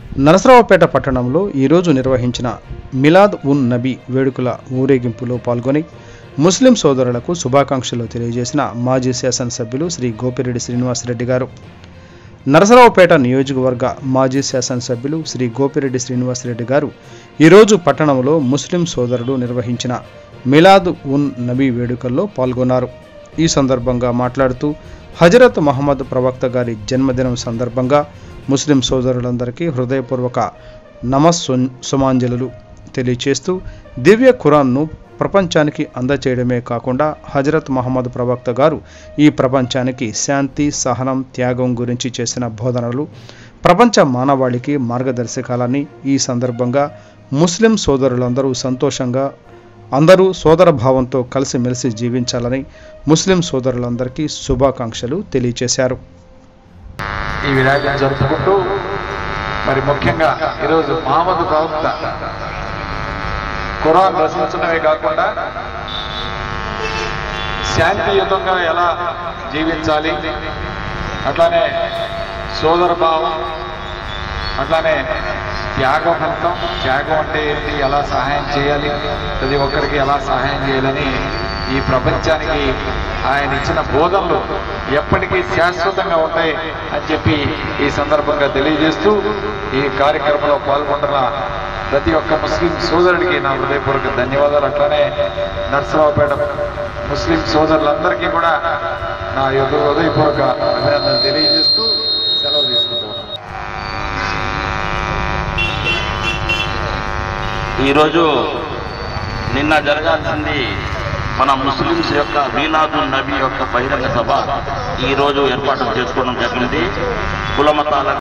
నరసరావుపేట పట్టణంలో ఈరోజు నిర్వహించిన మిలాద్ ఉన్ నబీ వేడుకల ఊరేగింపులో పాల్గొని ముస్లిం సోదరులకు శుభాకాంక్షలు తెలియజేసిన మాజీ శాసనసభ్యులు శ్రీ గోపిరెడ్డి శ్రీనివాసరెడ్డి గారు నరసరావుపేట నియోజకవర్గ మాజీ శాసనసభ్యులు శ్రీ గోపిరెడ్డి శ్రీనివాసరెడ్డి గారు ఈరోజు పట్టణంలో ముస్లిం సోదరుడు నిర్వహించిన మిలాద్ ఉన్ నబీ వేడుకల్లో పాల్గొన్నారు ఈ సందర్భంగా మాట్లాడుతూ హజరత్ మహమ్మద్ ప్రవక్త గారి జన్మదినం సందర్భంగా ముస్లిం సోదరులందరికీ హృదయపూర్వక నమస్ సుమాంజలులు తెలియచేస్తూ దివ్య ఖురాన్ను ప్రపంచానికి అందచేయడమే కాకుండా హజరత్ మహమ్మద్ ప్రవక్త గారు ఈ ప్రపంచానికి శాంతి సహనం త్యాగం గురించి చేసిన బోధనలు ప్రపంచ మానవాళికి మార్గదర్శకాలని ఈ సందర్భంగా ముస్లిం సోదరులందరూ సంతోషంగా అందరూ సోదర భావంతో కలిసిమెలిసి జీవించాలని ముస్లిం సోదరులందరికీ శుభాకాంక్షలు తెలియచేశారు ఈ వినాయకుని జరుపుకుంటూ మరి ముఖ్యంగా ఈరోజు మహమ్మద్ ప్రవక్త ఖురాన్ రచించడమే కాకుండా శాంతియుతంగా ఎలా జీవించాలి అట్లానే సోదర భావం అట్లానే త్యాగవంతం త్యాగం అంటే ఏంటి ఎలా సహాయం చేయాలి ప్రతి ఒక్కరికి ఎలా సహాయం చేయాలని ఈ ప్రపంచానికి ఆయన ఇచ్చిన బోధనలు ఎప్పటికీ శాశ్వతంగా ఉంటాయి అని చెప్పి ఈ సందర్భంగా తెలియజేస్తూ ఈ కార్యక్రమంలో పాల్గొంటున్న ప్రతి ఒక్క ముస్లిం సోదరుడికి నా హృదయపూర్వక ధన్యవాదాలు అట్లానే నర్సరావుపేట ముస్లిం సోదరులందరికీ కూడా నా యొక్క హృదయపూర్వక అభినందనలు తెలియజేస్తూ సెలవు తీసుకుంటున్నాను ఈరోజు నిన్న జరగాల్సింది మన ముస్లింస్ యొక్క మీలాదు నబీ యొక్క బహిరంగ సభ ఈరోజు ఏర్పాటు చేసుకోవడం జరిగింది కులమతాల